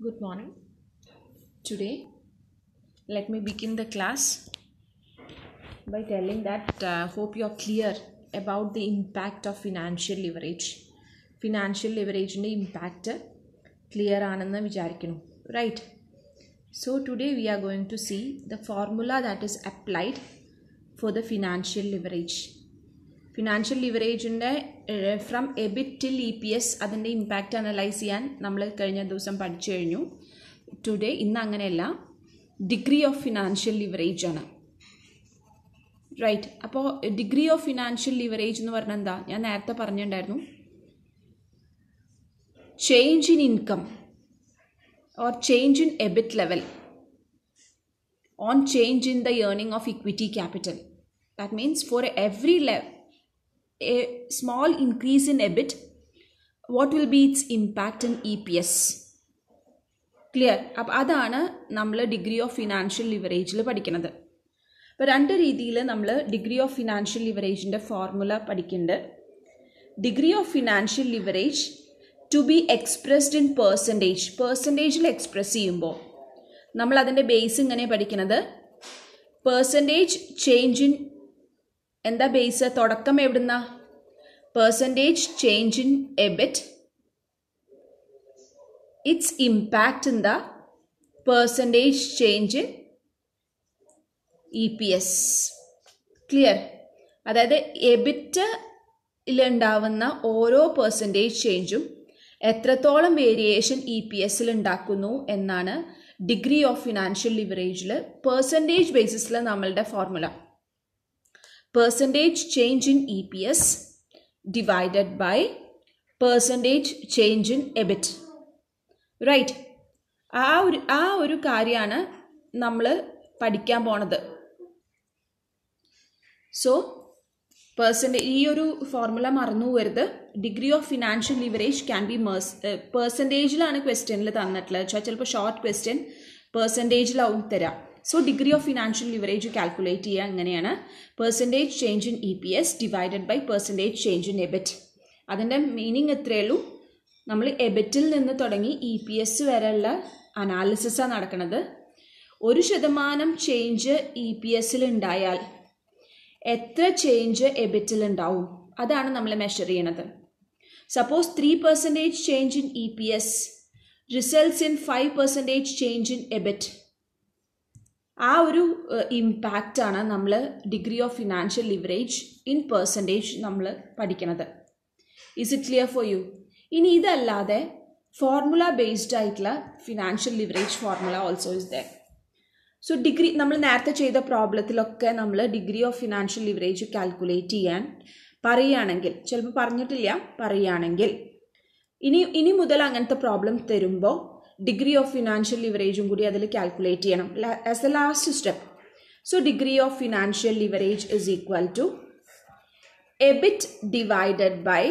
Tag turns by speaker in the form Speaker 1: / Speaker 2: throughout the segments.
Speaker 1: Good morning. Today, let me begin the class by telling that uh, hope you are clear about the impact of financial leverage. Financial ലിവറേജിൻ്റെ impact clear ആണെന്ന് വിചാരിക്കുന്നു right so today we are going to see the formula that is applied for the financial leverage financial ലിവറേജിൻ്റെ from EBIT till E P S അതിൻ്റെ impact analyse ചെയ്യാൻ നമ്മൾ കഴിഞ്ഞ ദിവസം പഠിച്ചു കഴിഞ്ഞു ടുഡേ ഇന്ന് അങ്ങനെയല്ല ഡിഗ്രി ഓഫ് ഫിനാൻഷ്യൽ ലിവറേജ് ആണ് റൈറ്റ് അപ്പോൾ ഡിഗ്രി ഓഫ് ഫിനാൻഷ്യൽ ലിവറേജ് എന്ന് പറഞ്ഞാൽ എന്താ ഞാൻ നേരത്തെ പറഞ്ഞിട്ടുണ്ടായിരുന്നു change in income or change in EBIT level on change in the earning of equity capital that means for every level a small increase in EBIT, what will be its impact in EPS? Clear അപ്പം അതാണ് നമ്മൾ degree of financial ലിവറേജിൽ പഠിക്കുന്നത് അപ്പോൾ രണ്ട് രീതിയിൽ നമ്മൾ degree of financial ലിവറേജിൻ്റെ formula പഠിക്കുന്നുണ്ട് degree of financial leverage to be expressed in percentage പേഴ്സൻറ്റേജിൽ എക്സ്പ്രസ് ചെയ്യുമ്പോൾ നമ്മൾ അതിൻ്റെ ബേസ് ഇങ്ങനെ പഠിക്കുന്നത് പേഴ്സൻറ്റേജ് ചേഞ്ച് ഇൻ എന്താ ബേസ് തുടക്കം എവിടുന്ന percentage change in EBIT its impact in the percentage change in E P S clear അതായത് എബിറ്റിലുണ്ടാവുന്ന ഓരോ പെർസെൻറ്റേജ് ചേഞ്ചും എത്രത്തോളം വേരിയേഷൻ ഇ പി എസിൽ ഉണ്ടാക്കുന്നു എന്നാണ് ഡിഗ്രി ഓഫ് ഫിനാൻഷ്യൽ ലിവറേജിൽ പെർസെൻറ്റേജ് ബേസിസിൽ നമ്മളുടെ formula percentage change in EPS divided by percentage change in EBIT. Right ആ ഒരു ആ ഒരു കാര്യമാണ് നമ്മൾ പഠിക്കാൻ പോണത് സോ പേഴ്സൻറ്റേജ് ഈ ഒരു ഫോർമുല മറന്നു വരുത് degree of financial leverage can be measured പേഴ്സൻറ്റേജിലാണ് ക്വസ്റ്റ്യനിൽ തന്നിട്ടുള്ളത് വെച്ചാൽ ചിലപ്പോൾ ഷോർട്ട് ക്വസ്റ്റ്യൻ പേഴ്സൻറ്റേജിലാവും തരാം so degree of financial leverage calculate ചെയ്യുക അങ്ങനെയാണ് percentage change in E P S divided by percentage change in EBIT അതിൻ്റെ മീനിങ് എത്രയേ ഉള്ളൂ നമ്മൾ എബിറ്റിൽ നിന്ന് തുടങ്ങി ഇ പി എസ് വരെയുള്ള അനാലിസിസാണ് നടക്കുന്നത് ഒരു ശതമാനം ചേഞ്ച് ഇ പി എസിൽ ഉണ്ടായാൽ എത്ര ചേഞ്ച് എബിറ്റിൽ ഉണ്ടാവും അതാണ് നമ്മൾ മെഷർ ചെയ്യണത് suppose three percentage change in E P S results in five percentage change in EBIT ആ ഒരു ഇമ്പാക്റ്റാണ് നമ്മൾ degree of financial leverage in percentage നമ്മൾ പഠിക്കുന്നത് is it clear for you ഇനി ഇതല്ലാതെ ഫോർമുല ബേസ്ഡ് ആയിട്ടുള്ള financial leverage formula also is the so degree നമ്മൾ നേരത്തെ ചെയ്ത പ്രോബ്ലത്തിലൊക്കെ നമ്മൾ degree of financial leverage calculate ചെയ്യാൻ പറയുകയാണെങ്കിൽ ചിലപ്പോൾ പറഞ്ഞിട്ടില്ല പറയുകയാണെങ്കിൽ ഇനി ഇനി മുതൽ അങ്ങനത്തെ പ്രോബ്ലം തരുമ്പോൾ ഡിഗ്രി ഓഫ് ഫിനാൻഷ്യൽ ലിവറേജും കൂടി അതിൽ കാൽക്കുലേറ്റ് ചെയ്യണം as a last step so degree of financial leverage is equal to EBIT divided by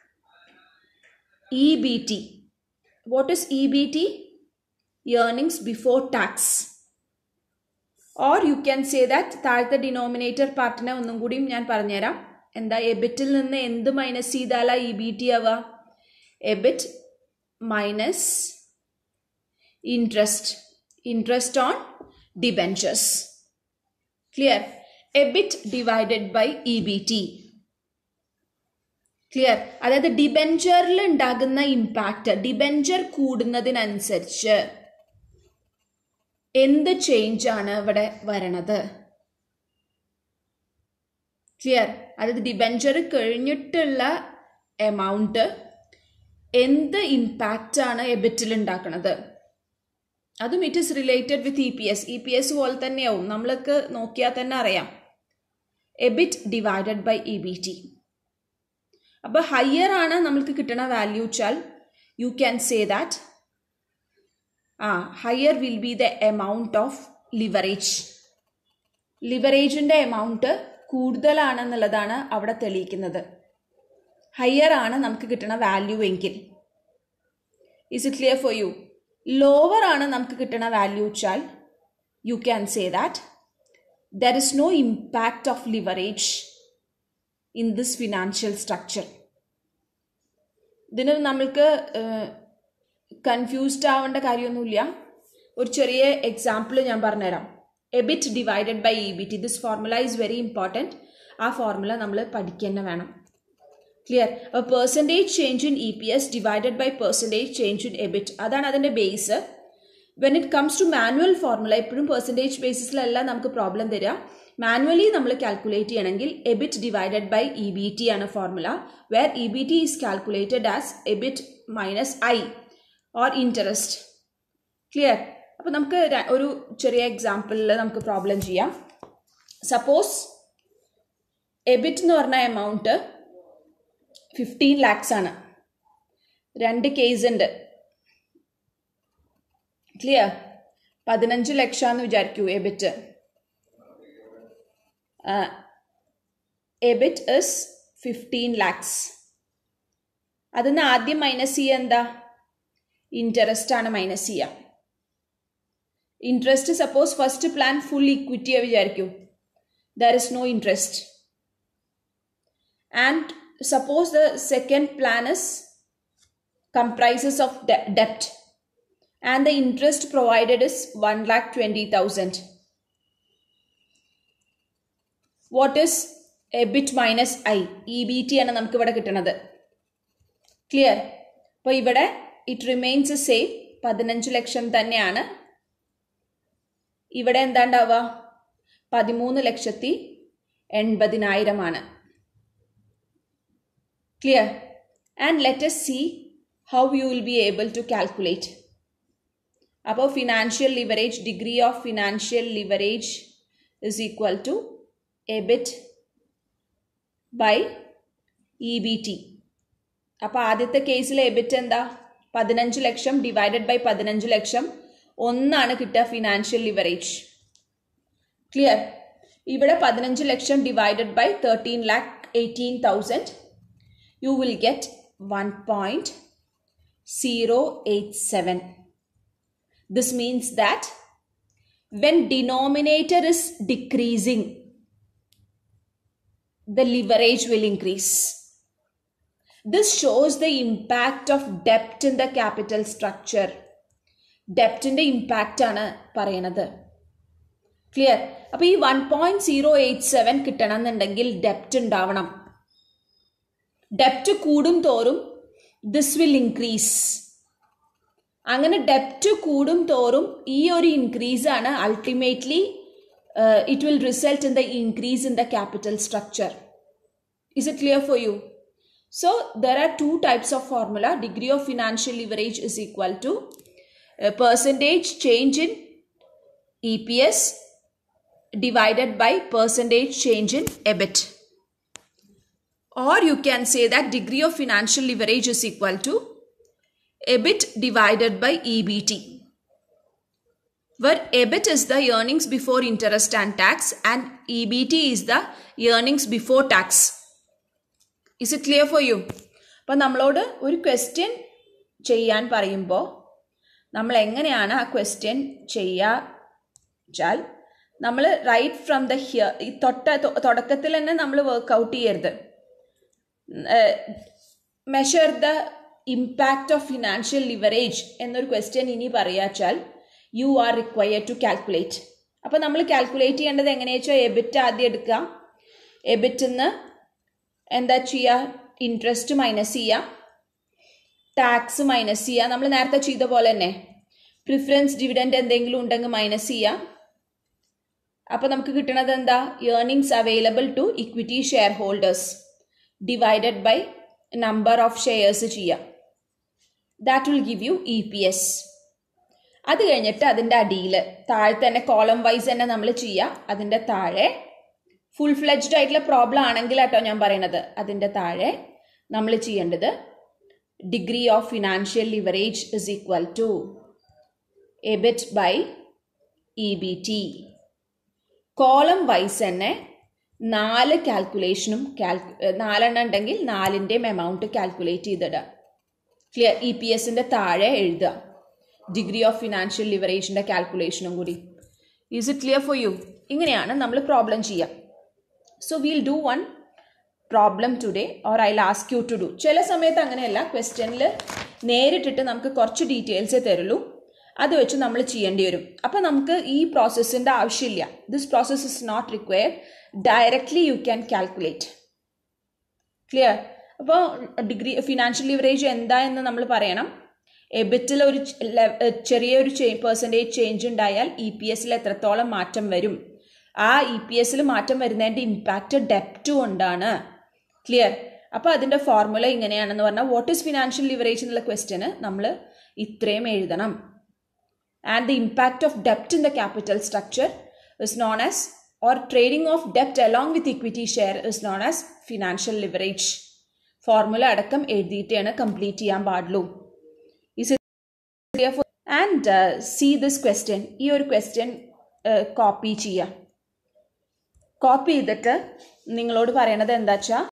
Speaker 1: E B T what is E B T earnings before tax or you can say that താഴത്തെ denominator പാർട്ടിനെ ഒന്നും കൂടിയും ഞാൻ പറഞ്ഞുതരാം എന്താ എബിറ്റിൽ നിന്ന് എന്ത് മൈനസ് ചെയ്താലാ ഇ ബി ടി ആവുക EBIT minus interest interest on debentures clear EBIT divided by E B T clear അതായത് ഡിബെഞ്ചറിൽ ഉണ്ടാകുന്ന ഇമ്പാക്റ്റ് ഡിബെഞ്ചർ കൂടുന്നതിനനുസരിച്ച് എന്ത് ചേഞ്ച് ആണ് ഇവിടെ വരണത് ക്ലിയർ അതായത് ഡിബെഞ്ചർ കഴിഞ്ഞിട്ടുള്ള എമൗണ്ട് എന്ത് ഇമ്പാക്റ്റ് ആണ് എബിറ്റിൽ ഉണ്ടാക്കുന്നത് അതും it is related with E P S E P S പോലെ തന്നെയാവും നമ്മൾക്ക് നോക്കിയാൽ തന്നെ അറിയാം EBIT divided by E B T അപ്പോൾ ഹയർ ആണ് നമ്മൾക്ക് കിട്ടുന്ന വാല്യൂ വെച്ചാൽ you can say that ah higher will be the amount of leverage ലിവറേജിൻ്റെ എമൗണ്ട് കൂടുതലാണെന്നുള്ളതാണ് അവിടെ തെളിയിക്കുന്നത് ഹയർ ആണ് നമുക്ക് കിട്ടുന്ന വാല്യൂ എങ്കിൽ is it clear for you lower ആണ് നമുക്ക് കിട്ടുന്ന വാല്യൂ വെച്ചാൽ you can say that there is no impact of leverage in this financial structure ഇതിന് നമ്മൾക്ക് കൺഫ്യൂസ്ഡ് ആവേണ്ട കാര്യമൊന്നുമില്ല ഒരു ചെറിയ എക്സാമ്പിൾ ഞാൻ പറഞ്ഞുതരാം EBIT divided by E B T this formula is very important ആ ഫോർമുല നമ്മൾ പഠിക്കുക തന്നെ വേണം ക്ലിയർ അപ്പോൾ percentage change in E P S divided by percentage change in EBIT അതാണ് അതിൻ്റെ base when it comes to manual formula എപ്പോഴും percentage ബേസിസിലല്ല നമുക്ക് പ്രോബ്ലം തരിക മാനുവലി നമ്മൾ കാൽക്കുലേറ്റ് ചെയ്യണമെങ്കിൽ EBIT divided by E B T ആണ് formula where E B T is calculated as EBIT minus I or interest clear അപ്പോൾ നമുക്ക് ര- ഒരു ചെറിയ എക്സാമ്പിളിൽ നമുക്ക് പ്രോബ്ലം ചെയ്യാം സപ്പോസ് എബിറ്റ് എന്ന് പറഞ്ഞ എമൗണ്ട് ഫിഫ്റ്റീൻ ലാക്സ് ആണ് രണ്ട് കേസ് ഉണ്ട് ക്ലിയർ പതിനഞ്ച് ലക്ഷമാണെന്ന് വിചാരിക്കൂ EBIT EBIT is fifteen lakhs അതിന്ന് ആദ്യം മൈനസ് ചെയ്യുക എന്താ ഇൻട്രസ്റ്റ് ആണ് മൈനസ് ചെയ്യുക interest suppose first plan full ഇക്വിറ്റിയെ വിചാരിക്കൂ there is no interest and suppose the second plan is comprises of de- debt and the interest provided is 1 lakh 20000 what is EBIT minus I E B T ആണ് നമുക്ക് ഇവിടെ കിട്ടുന്നത് clear അപ്പോൾ ഇവിടെ it remains same പതിനഞ്ച് ലക്ഷം തന്നെയാണ് ഇവിടെ എന്താ ഉണ്ടാവുക പതിമൂന്ന് ലക്ഷത്തി എൺപതിനായിരമാണ് clear and let's see how you will be able to calculate അപ്പോൾ financial leverage degree of financial leverage is equal to EBIT by E B T അപ്പോൾ ആദ്യത്തെ കേസിൽ എബിറ്റ് എന്താ പതിനഞ്ച് ലക്ഷം ഡിവൈഡഡ് ബൈ പതിനഞ്ച് ലക്ഷം ഒന്നാണ് കിട്ടുക ഫിനാൻഷ്യൽ ലിവറേജ് ക്ലിയർ ഇവിടെ പതിനഞ്ച് ലക്ഷം divided by thirteen lakh eighteen thousand you will get 1.087. This means that when denominator is decreasing, the leverage will increase. This shows the impact of debt in the capital structure. ഡെപ്റ്റിൻ്റെ impact ആണ് പറയണത് clear അപ്പോൾ ഈ one point zero eight seven കിട്ടണം എന്നുണ്ടെങ്കിൽ ഡെപ്റ്റ് ഉണ്ടാവണം ഡെപ്റ്റ് കൂടും തോറും ദിസ് വിൽ ഇൻക്രീസ് അങ്ങനെ ഡെപ്റ്റ് കൂടും തോറും ഈ ഒരു ഇൻക്രീസ് ആണ് ultimately it will result in the increase in the capital structure is it clear for you so there are two types of formula degree of financial leverage is equal to percentage change in E P S divided by percentage change in EBIT or you can say that degree of financial leverage is equal to EBIT divided by EBT where EBIT is the earnings before interest and tax and EBT is the earnings before tax. Is it clear for you? അപ്പം നമ്മളോട് ഒരു question ചെയ്യാൻ പറയുമ്പോൾ നമ്മൾ എങ്ങനെയാണ് ആ question ചെയ്യുക വെച്ചാൽ നമ്മൾ റൈറ്റ് ഫ്രം ദ ഹിയർ ഈ തൊട്ട തുടക്കത്തിൽ തന്നെ നമ്മൾ വർക്കൗട്ട് ചെയ്യരുത് measure the impact of financial leverage എന്നൊരു ക്വസ്റ്റ്യൻ ഇനി പറയാച്ചാൽ you are required to calculate അപ്പോൾ നമ്മൾ കാൽക്കുലേറ്റ് ചെയ്യേണ്ടത് എങ്ങനെയാ വെച്ചാൽ എബിറ്റ് ആദ്യം എടുക്കുക എബിറ്റിന്ന് എന്താ ചെയ്യുക ഇൻട്രസ്റ്റ് മൈനസ് ചെയ്യുക ടാക്സ് മൈനസ് ചെയ്യുക നമ്മൾ നേരത്തെ ചെയ്ത പോലെ തന്നെ പ്രിഫറൻസ് ഡിവിഡൻഡ് എന്തെങ്കിലും ഉണ്ടെങ്കിൽ മൈനസ് ചെയ്യുക അപ്പോൾ നമുക്ക് കിട്ടുന്നത് എന്താ earnings available to equity shareholders divided by number of shares ചെയ്യാം that will give you E P S അത് കഴിഞ്ഞിട്ട് അതിൻ്റെ അടിയിൽ താഴെ തന്നെ കോളം വൈസ് തന്നെ നമ്മൾ ചെയ്യുക അതിൻ്റെ താഴെ ഫുൾ ഫ്ലെജ്ഡ് ആയിട്ടുള്ള പ്രോബ്ലം ആണെങ്കിൽ കേട്ടോ ഞാൻ പറയണത് അതിൻ്റെ താഴെ നമ്മൾ ചെയ്യേണ്ടത് degree of financial leverage is equal to EBIT by E B T column wise തന്നെ നാല് കാൽക്കുലേഷനും കാൽക്കു നാലെണ്ണം ഉണ്ടെങ്കിൽ നാലിൻ്റെയും എമൗണ്ട് കാൽക്കുലേറ്റ് ചെയ്തിടുക ക്ലിയർ ഇ പി എസിൻ്റെ താഴെ എഴുതുക ഡിഗ്രി ഓഫ് ഫിനാൻഷ്യൽ ലിവറേജിൻ്റെ കാൽക്കുലേഷനും കൂടി is it clear for you ഇങ്ങനെയാണ് നമ്മൾ പ്രോബ്ലം ചെയ്യുക so we'll do one problem today or I ask you to do ചില സമയത്ത് അങ്ങനെയല്ല ക്വസ്റ്റ്യനിൽ നേരിട്ടിട്ട് നമുക്ക് കുറച്ച് ഡീറ്റെയിൽസേ തരുള്ളൂ അത് വെച്ച് നമ്മൾ ചെയ്യേണ്ടി വരും അപ്പോൾ നമുക്ക് ഈ പ്രോസസ്സിൻ്റെ ആവശ്യമില്ല this process is not required directly you can calculate clear അപ്പോൾ ഡിഗ്രി ഫിനാൻഷ്യൽ ലിവറേജ് എന്താ എന്ന് നമ്മൾ പറയണം എബിറ്റിൽ ഒരു ചെറിയൊരു പെർസെൻറ്റേജ് ചേഞ്ച് ഉണ്ടായാൽ ഇ പി എസിൽ എത്രത്തോളം മാറ്റം വരും ആ ഇ പി എസിൽ മാറ്റം വരുന്നതിൻ്റെ ഇമ്പാക്റ്റ് ഡെപ്റ്റ് കൊണ്ടാണ് ക്ലിയർ അപ്പോൾ അതിൻ്റെ ഫോർമുല ഇങ്ങനെയാണെന്ന് പറഞ്ഞാൽ വാട്ട് ഈസ് ഫിനാൻഷ്യൽ ലിവറേജ് എന്നുള്ള ക്വസ്റ്റ്യന് നമ്മൾ ഇത്രയും എഴുതണം and the impact of ഡെപ്റ്റ് in the capital structure is known as or trading of ഡെപ്റ്റ് along with equity share is known as financial leverage formula അടക്കം എഴുതിയിട്ടാണ് complete ചെയ്യാൻ പാടുള്ളൂ and see this question ഈ ഒരു question copy ചെയ്യുക copy ചെയ്തിട്ട് നിങ്ങളോട് പറയണത് എന്താ വെച്ചാൽ